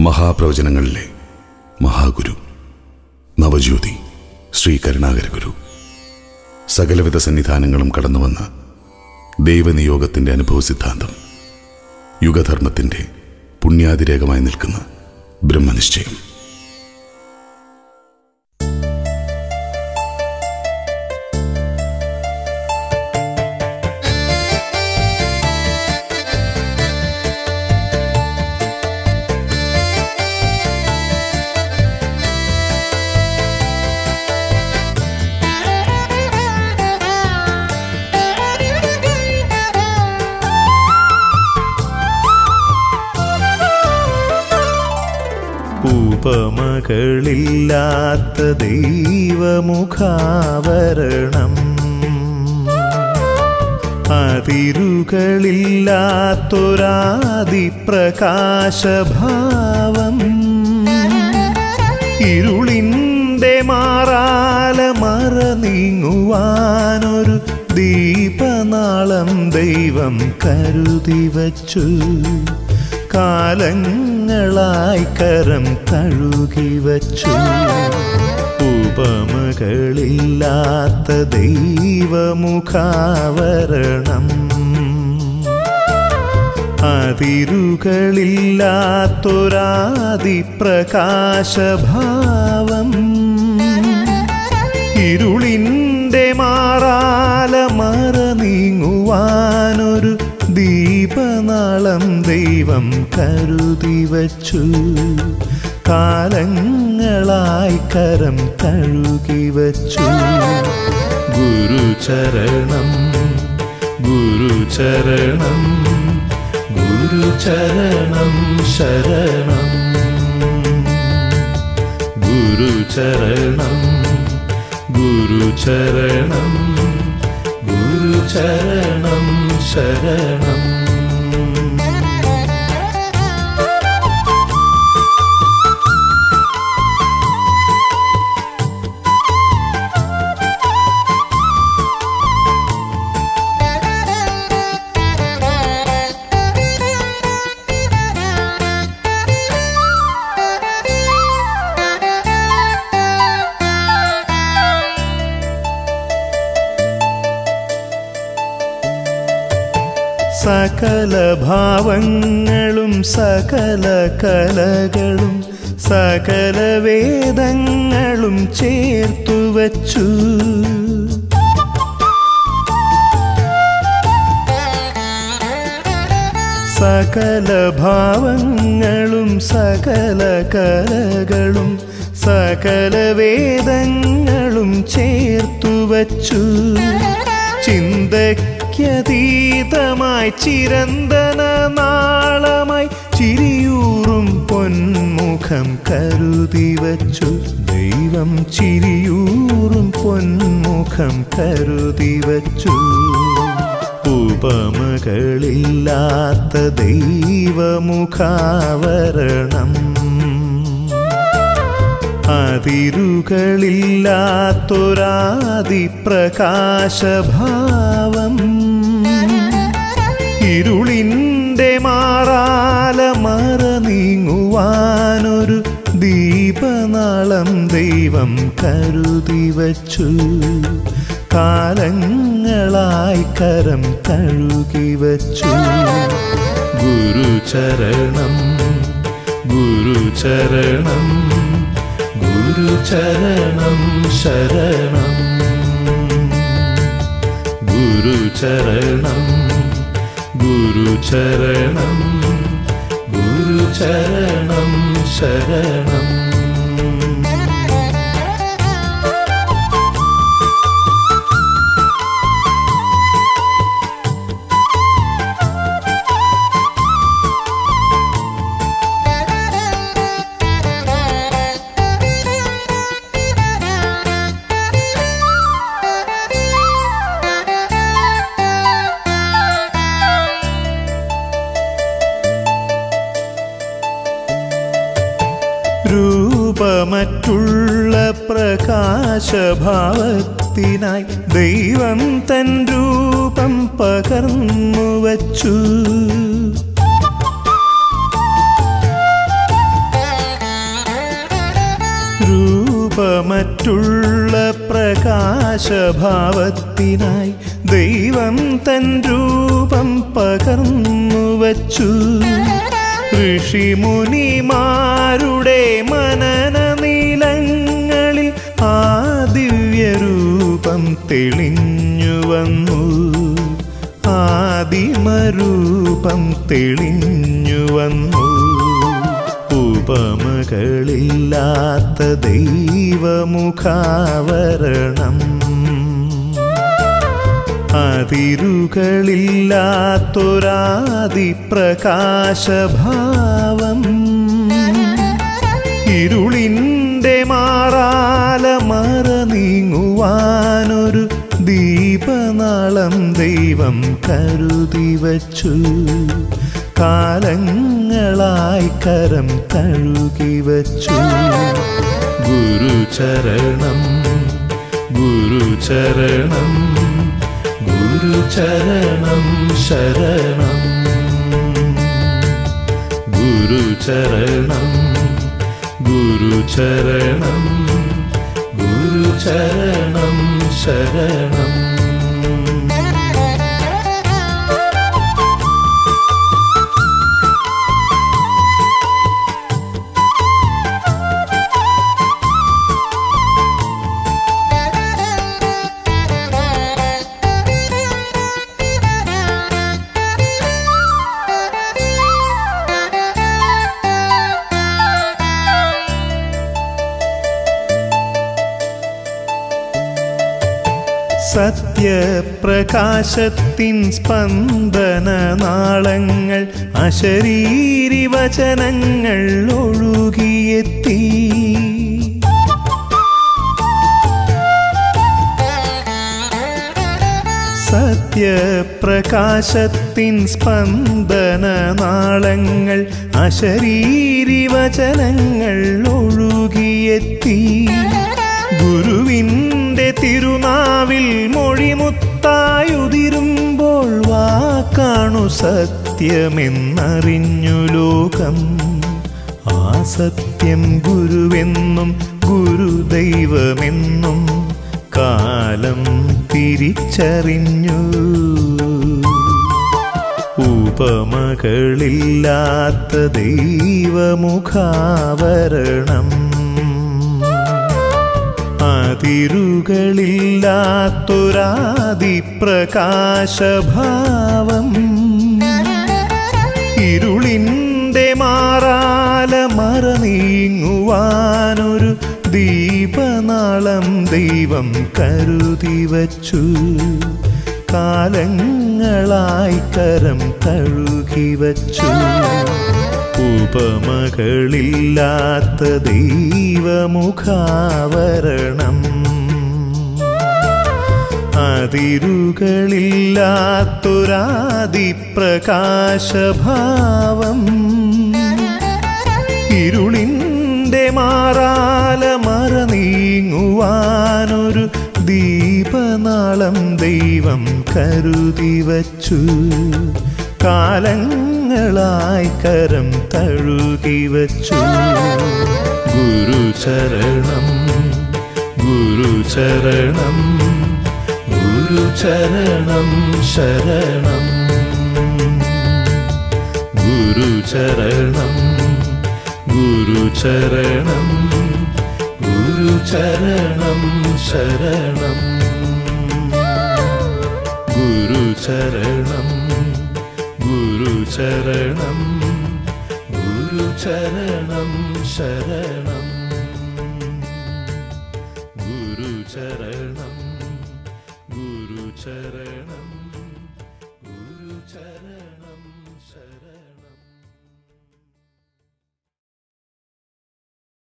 മഹാപ്രവചനങ്ങളിലെ മഹാഗുരു നവജ്യോതി ശ്രീ കരുണാകര ഗുരു സകലവിധ സന്നിധാനങ്ങളും കടന്നുവന്ന ദൈവനിയോഗത്തിൻ്റെ അനുഭവ സിദ്ധാന്തം യുഗധർമ്മത്തിൻ്റെ പുണ്യാതിരേകമായി നിൽക്കുന്ന ബ്രഹ്മനിശ്ചയം ഉപമകളില്ലാത്ത ദൈവമുഖാവരണം അതിരുകളില്ലാത്തൊരാദിപ്രകാശഭാവം ഇരുളിൻ്റെ മാറാല മറ നീങ്ങുവാനൊരു ദീപനാളം ദൈവം കരുതി വച്ചു കാലങ്ങളായി കരം തഴുകി വച്ചു ഉപമകളില്ലാത്ത ദൈവമുഖാവരണം അതിരുകളില്ലാത്തൊരാദിപ്രകാശഭാവം ഇരുളിൻ്റെ മാറാല മറ നീങ്ങുവാനൊരു ദീപനാളം ദൈവം കരുതി വച്ചു കാലങ്ങളായി കരം തഴുകി വച്ചു ഗുരുചരണം ഗുരുചരണം ഗുരുചരണം ശരണം ഗുരുചരണം ഗുരുചരണം ഗുരുചരണം ശരണം സകല ഭാവങ്ങളും സകല കലകളും സകല വേദങ്ങളും ചേർത്തു വച്ചു സകല ഭാവങ്ങളും സകല കലകളും സകല വേദങ്ങളും ചേർത്തു വച്ചു ചിന്തയ്ക്കതീതമായി ചിരന്തന നാളമായി ചിരിയൂറും പൊന്മുഖം കരുതി വച്ചു ദൈവം ചിരിയൂറും പൊന്മുഖം കരുതി വച്ചു ഉപമകളില്ലാത്ത ദൈവമുഖാവരണം അതിരുകളില്ലാത്തൊരാദിപ്രകാശഭാവം ഇരുളിൻ്റെ മാറാല മറ നീങ്ങുവാനൊരു ദീപനാളം ദൈവം കരുതി വച്ചു കാലങ്ങളായി കരം തഴുകി വച്ചു ഗുരുചരണം ഗുരുചരണം ഗുരുചരണം ശരണം ഗുരുചരണം ഗുരുചരണം ഗുരുചരണം ശരണം രൂപമറ്റുള്ള പ്രകാശഭാവത്തിനായി ദൈവം തൻ രൂപം പകർന്നു വച്ചു രൂപമറ്റുള്ള പ്രകാശഭാവത്തിനായി ദൈവം തൻ രൂപം പകർന്നു വച്ചു ഋഷിമുനിമാരുടെ മനന നീലങ്ങളിൽ ആ ദിവ്യരൂപം തെളിഞ്ഞു വന്നു ആദിമരൂപം തെളിഞ്ഞു വന്നു ഉപമകളില്ലാത്ത ദൈവമുഖാവരണം അതിരുകളില്ലാത്തൊരാദിപ്രകാശഭാവം ഇരുളിൻ്റെ മാറാല മറ നീങ്ങുവാനൊരു ദീപനാളം ദൈവം കരുതി വച്ചു കാലങ്ങളായി കരം തഴുകി വച്ചു ഗുരുചരണം ഗുരുചരണം ഗുരുചരണം ശരണം ഗുരുചരണം ഗുരുചരണം ഗുരുചരണം ശരണം സത്യപ്രകാശത്തിൻ സ്പന്ദന നാളങ്ങൾ അശരീരി വചനങ്ങൾ ഒഴുകിയെത്തി സത്യപ്രകാശത്തിൻ സ്പന്ദന നാളങ്ങൾ അശരീരി വചനങ്ങൾ ഒഴുകിയെത്തി ഗുരുവിൻ്റെ തിരുനാവിൽ മൊഴിമുത്തായുതിരുമ്പോൾ വാക്കാണു സത്യമെന്നറിഞ്ഞു ലോകം ആ സത്യം ഗുരുവെന്നും ഗുരുദൈവമെന്നും കാലം തിരിച്ചറിഞ്ഞു ഉപമകളില്ലാത്ത ദൈവമുഖാവരണം അതിരുകളില്ലാത്തൊരാദിപ്രകാശഭാവം ഇരുളിൻ്റെ മാറാല മറ നീങ്ങുവാനൊരു ദീപനാളം ദൈവം കരുതി വച്ചു കാലങ്ങളായി കരം തഴുകി വച്ചു ഉപമകളില്ലാത്ത ദൈവമുഖാവരണം അതിരുകളില്ലാത്തൊരാദിപ്രകാശഭാവം ഇരുളിൻ്റെ മാറാല മറ നീങ്ങുവാനൊരു ദീപനാളം ദൈവം കരുതി വച്ചു കാലങ്ങളായി കരം തഴുകി വച്ചു ഗുരുചരണം ഗുരുചരണം ഗുരുചരണം ശരണം ഗുരുചരണം ഗുരുചരണം ഗുരുചരണം ശരണം ഗുരുചരണം ഗുരുചരണം ഗുരുചരണം ശരണം ഗുരുചരണം ഗുരുചരണം ഗുരുചരണം ശരണം